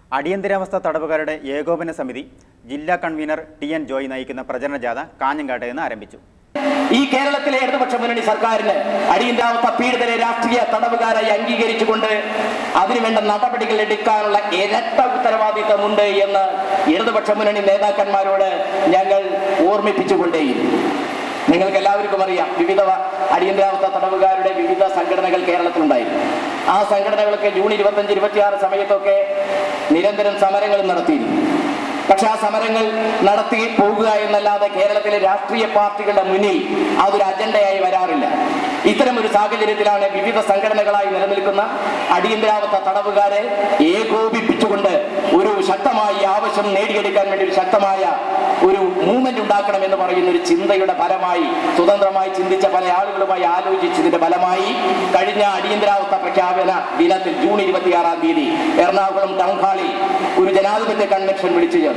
അടിയന്തരാവസ്ഥ തടവുകാരുടെ ഏകോപന സമിതി ജില്ലാ കൺവീനർ ടി എൻ ജോയ് നയിക്കുന്ന പ്രചരണ ജാഥ കാഞ്ഞങ്ങാട്ട് നിന്ന് ആരംഭിച്ചു ഈ കേരളത്തിലെ ഇടതുപക്ഷ മുന്നണി സർക്കാരിന് അടിയന്തരാവസ്ഥ പീഡിതരെ രാഷ്ട്രീയ തടവുകാരായി അംഗീകരിച്ചുകൊണ്ട് അതിനുവേണ്ട നടപടികൾ എടുക്കാനുള്ള ഇരട്ട ഉത്തരവാദിത്തമുണ്ട് എന്ന് ഇടതുപക്ഷ മുന്നണി നേതാക്കന്മാരോട് ഞങ്ങൾ ഓർമ്മിപ്പിച്ചുകൊണ്ടേയിരുന്നു നിങ്ങൾക്ക് എല്ലാവർക്കും അറിയാം വിവിധ അടിയന്തരാവസ്ഥ തടവുകാരുടെ വിവിധ സംഘടനകൾ കേരളത്തിലുണ്ടായിരുന്നു ആ സംഘടനകളൊക്കെ ജൂൺ ഇരുപത്തഞ്ച് ഇരുപത്തിയാറ് സമയത്തൊക്കെ നിരന്തരം സമരങ്ങൾ നടത്തിയിരുന്നു പക്ഷെ ആ സമരങ്ങൾ നടത്തി പോകുക എന്നല്ലാതെ കേരളത്തിലെ രാഷ്ട്രീയ പാർട്ടികളുടെ മുന്നിൽ അതൊരു അജണ്ടയായി വരാറില്ല ഇത്തരം ഒരു സാഹചര്യത്തിലാണ് വിവിധ സംഘടനകളായി നിലനിൽക്കുന്ന അടിയന്തരാവസ്ഥ തടവുകാരെ ഏകോപിപ്പിച്ചുകൊണ്ട് ഒരു ശക്തമായ ഈ ആവശ്യം നേടിയെടുക്കാൻ വേണ്ടി ഒരു ശക്തമായ ഒരു മൂവ്മെന്റ് ഉണ്ടാക്കണം എന്ന് പറയുന്ന ഒരു ചിന്തയുടെ ഫലമായി സ്വതന്ത്രമായി ചിന്തിച്ച പല ആളുകളുമായി ആലോചിച്ചതിന്റെ ഫലമായി കഴിഞ്ഞ അടിയന്തരാവസ്ഥ പ്രഖ്യാപന ദിനത്തിൽ ജൂൺ ഇരുപത്തിയാറാം തീയതി എറണാകുളം ടൗൺ ഹാളിൽ ഒരു ജനാധിപത്യ കൺവെൻഷൻ വിളിച്ചു ചേർന്നു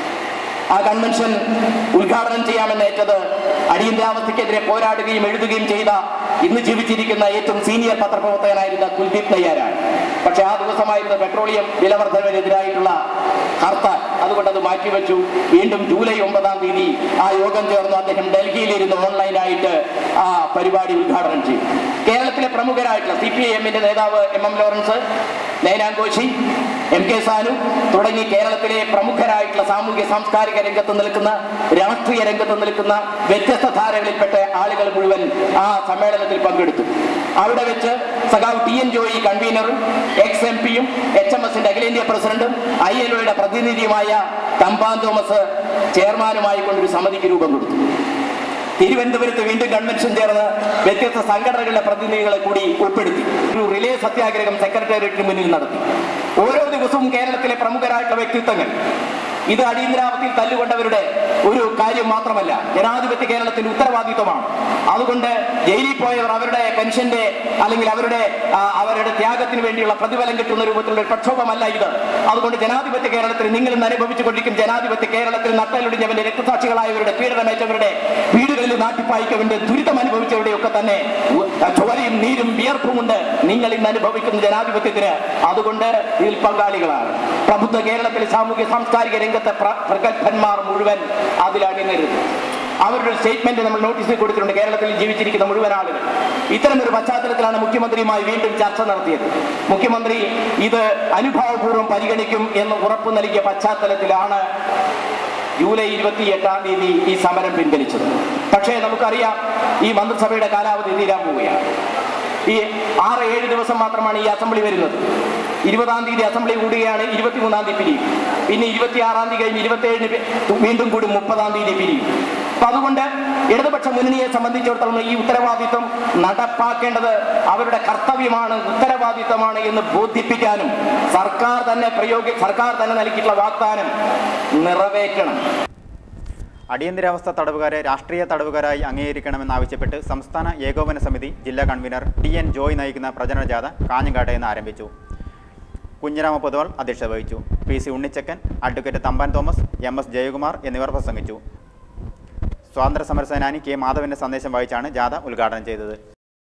ആ കൺവെൻഷൻ ഉദ്ഘാടനം ചെയ്യാമെന്നേറ്റത് അടിയന്തരാവസ്ഥയ്ക്കെതിരെ പോരാടുകയും എഴുതുകയും ചെയ്ത ഇന്ന് ജീവിച്ചിരിക്കുന്ന ഏറ്റവും സീനിയർ പത്രപ്രവർത്തകനായിരുന്ന കുൽദീപ് നയ്യാരാണ് പക്ഷെ ആ ദിവസമായിരുന്ന പെട്രോളിയം വിലവർദ്ധനവിനെതിരായിട്ടുള്ള ഹർത്താൽ അതുകൊണ്ട് അത് മാറ്റിവെച്ചു വീണ്ടും ജൂലൈ ഒമ്പതാം തീയതി ആ യോഗം ചേർന്നു അദ്ദേഹം ഡൽഹിയിലിരുന്ന് ഓൺലൈനായിട്ട് ആ പരിപാടി ഉദ്ഘാടനം ചെയ്തു കേരളത്തിലെ പ്രമുഖരായിട്ടുള്ള സി പി ഐ എമ്മിന്റെ നേതാവ് എം എം ലോറൻസ് നയനാങ്കോശി എം കെ സാനു തുടങ്ങി കേരളത്തിലെ പ്രമുഖരായിട്ടുള്ള സാമൂഹ്യ സാംസ്കാരിക രംഗത്ത് നിൽക്കുന്ന രാഷ്ട്രീയ രംഗത്ത് നിൽക്കുന്ന വ്യത്യസ്ത ധാരകളിൽപ്പെട്ട ആളുകൾ മുഴുവൻ ആ സമ്മേളനത്തിൽ പങ്കെടുത്തു അവിടെ വെച്ച് സഖാവ് ടി എൻ ജോയി കൺവീനറും എക്സ് എം പിയും എച്ച് എം എസിന്റെ അഖിലേന്ത്യാ പ്രസിഡന്റും ഐ എൽ ഒയുടെ പ്രതിനിധിയുമായ തമ്പാൻ തോമസ് ചെയർമാനുമായി കൊണ്ടൊരു സമിതിക്ക് രൂപം കൊടുത്തു തിരുവനന്തപുരത്ത് വീണ്ടും കൺവെൻഷൻ ചേർന്ന് വ്യത്യസ്ത സംഘടനകളുടെ പ്രതിനിധികളെ കൂടി ഉൾപ്പെടുത്തി ഒരു റിലേ സത്യാഗ്രഹം സെക്രട്ടേറിയറ്റിന് മുന്നിൽ നടത്തി ഓരോ ദിവസവും കേരളത്തിലെ പ്രമുഖരായിട്ടുള്ള വ്യക്തിത്വങ്ങൾ ഇത് അടിയന്തരാവസ്ഥയിൽ തല്ലുകൊണ്ടവരുടെ ഒരു കാര്യം മാത്രമല്ല ജനാധിപത്യ കേരളത്തിന്റെ ഉത്തരവാദിത്വമാണ് അതുകൊണ്ട് ജയിലിൽ പോയവർ അവരുടെ പെൻഷന്റെ അല്ലെങ്കിൽ അവരുടെ ആ, അവരുടെ ത്യാഗത്തിന് വേണ്ടിയുള്ള പ്രതിഫലം കിട്ടുന്ന രൂപത്തിലുള്ള ഒരു പ്രക്ഷോഭമല്ല ഇത് അതുകൊണ്ട് ജനാധിപത്യ കേരളത്തിൽ നിങ്ങൾ ഇന്ന് അനുഭവിച്ചുകൊണ്ടിരിക്കും ജനാധിപത്യ കേരളത്തിൽ നട്ടലൊടിഞ്ഞവന്റെ രക്തസാക്ഷികളായവരുടെ പീഡനമേറ്റവരുടെ വീടുകളിൽ നാട്ടിപ്പായിക്കവന്റെ ദുരിതം അനുഭവിച്ചവരുടെ ഒക്കെ തന്നെ ഉ- ചോരയും നീരും വിയർപ്പുമുണ്ട് നിങ്ങൾ ഇന്ന് അനുഭവിക്കുന്ന ജനാധിപത്യത്തിന് അതുകൊണ്ട് ഇതിൽ പങ്കാളികളാണ് പ്രബുദ്ധ കേരളത്തിലെ സാമൂഹ്യ സാംസ്കാരിക രംഗത്തെ പ്ര- പ്രഗത്ഭന്മാർ മുഴുവൻ അതിൽ അണിനിരുന്നു അവരുടെ ഒരു സ്റ്റേറ്റ്മെന്റ് നമ്മൾ നോട്ടീസിൽ കൊടുത്തിട്ടുണ്ട് കേരളത്തിൽ ജീവിച്ചിരിക്കുന്ന മുഴുവൻ ആളുകൾ ഇത്തരം ഒരു പശ്ചാത്തലത്തിലാണ് മുഖ്യമന്ത്രിയുമായി വീണ്ടും ചർച്ച നടത്തിയത് മുഖ്യമന്ത്രി ഇത് അനുഭാവപൂർവ്വം പരിഗണിക്കും എന്ന് ഉറപ്പു നൽകിയ പശ്ചാത്തലത്തിലാണ് ജൂലൈ ഇരുപത്തി എട്ടാം തീയതി ഈ സമരം പിൻവലിച്ചത് പക്ഷേ നമുക്കറിയാം ഈ മന്ത്രിസഭയുടെ കാലാവധി തീരാൻ പോവുകയാണ് ഈ ആറ് ഏഴ് ദിവസം മാത്രമാണ് ഈ അസംബ്ലി വരുന്നത് ഇരുപതാം തീയതി അസംബ്ലി കൂടുകയാണ് ഇരുപത്തിമൂന്നാം തീയതി പിരിയും പിന്നെ ഇരുപത്തിയാറാം തീയതി കഴിഞ്ഞ് ഇരുപത്തിയേഴിന് പി- വീണ്ടും കൂടി മുപ്പതാം തീയതി പിരിയും അപ്പൊ അതുകൊണ്ട് ഇടതുപക്ഷ മുന്നണിയെ സംബന്ധിച്ചിടത്തോളം ഈ ഉത്തരവാദിത്വം നടപ്പാക്കേണ്ടത് അവരുടെ കർത്തവ്യമാണ് ഉത്തരവാദിത്തമാണ് എന്ന് ബോധിപ്പിക്കാനും സർക്കാർ തന്നെ പ്രയോഗി സർക്കാർ തന്നെ നൽകിയിട്ടുള്ള വാഗ്ദാനം നിറവേറ്റണം അടിയന്തരാവസ്ഥ തടവുകാരെ രാഷ്ട്രീയ തടവുകാരായി അംഗീകരിക്കണമെന്നാവശ്യപ്പെട്ട് സംസ്ഥാന ഏകോപന സമിതി ജില്ലാ കൺവീനർ ടി എൻ ജോയ് നയിക്കുന്ന പ്രചരണ ജാഥ കാഞ്ഞങ്ങാട്ട് നിന്ന് ആരംഭിച്ചു കുഞ്ഞിരാമ പൊതുവാൾ അധ്യക്ഷത വഹിച്ചു P C Unnichakkan advocate Thampan Thomas M S Jayakumar എന്നിവർ പ്രസംഗിച്ചു സ്വാതന്ത്ര്യ സമര സേനാനി കെ മാധവന്റെ സന്ദേശം വായിച്ചാണ് ജാഥ ഉദ്ഘാടനം ചെയ്തത്